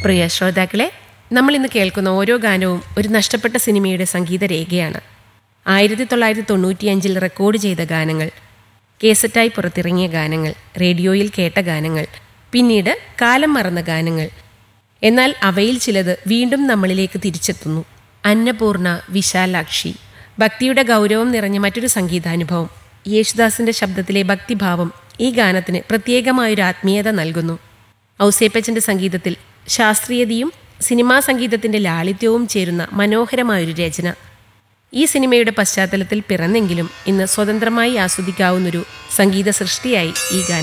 പ്രിയ ശ്രോതാക്കളെ നമ്മൾ ഇന്ന് കേൾക്കുന്ന ഓരോ ഗാനവും ഒരു നഷ്ടപ്പെട്ട സിനിമയുടെ സംഗീത രേഖയാണ് ആയിരത്തി തൊള്ളായിരത്തി തൊണ്ണൂറ്റിയഞ്ചിൽ റെക്കോർഡ് ചെയ്ത ഗാനങ്ങൾ കേസറ്റായി പുറത്തിറങ്ങിയ ഗാനങ്ങൾ റേഡിയോയിൽ കേട്ട ഗാനങ്ങൾ പിന്നീട് കാലം മറന്ന ഗാനങ്ങൾ എന്നാൽ അവയിൽ ചിലത് വീണ്ടും നമ്മളിലേക്ക് തിരിച്ചെത്തുന്നു അന്നപൂർണ വിശാലാക്ഷി ഭക്തിയുടെ ഗൗരവം നിറഞ്ഞ മറ്റൊരു സംഗീതാനുഭവം യേശുദാസിന്റെ ശബ്ദത്തിലെ ഭക്തിഭാവം ഈ ഗാനത്തിന് പ്രത്യേകമായൊരു ആത്മീയത നൽകുന്നു ഔസേപ്പച്ചന്റെ സംഗീതത്തിൽ ശാസ്ത്രീയതയും സിനിമാ സംഗീതത്തിന്റെ ലാളിത്യവും ചേരുന്ന മനോഹരമായൊരു രചന ഈ സിനിമയുടെ പശ്ചാത്തലത്തിൽ പിറന്നെങ്കിലും ഇന്ന് സ്വതന്ത്രമായി ആസ്വദിക്കാവുന്നൊരു സംഗീത സൃഷ്ടിയായി ഈ ഗാനം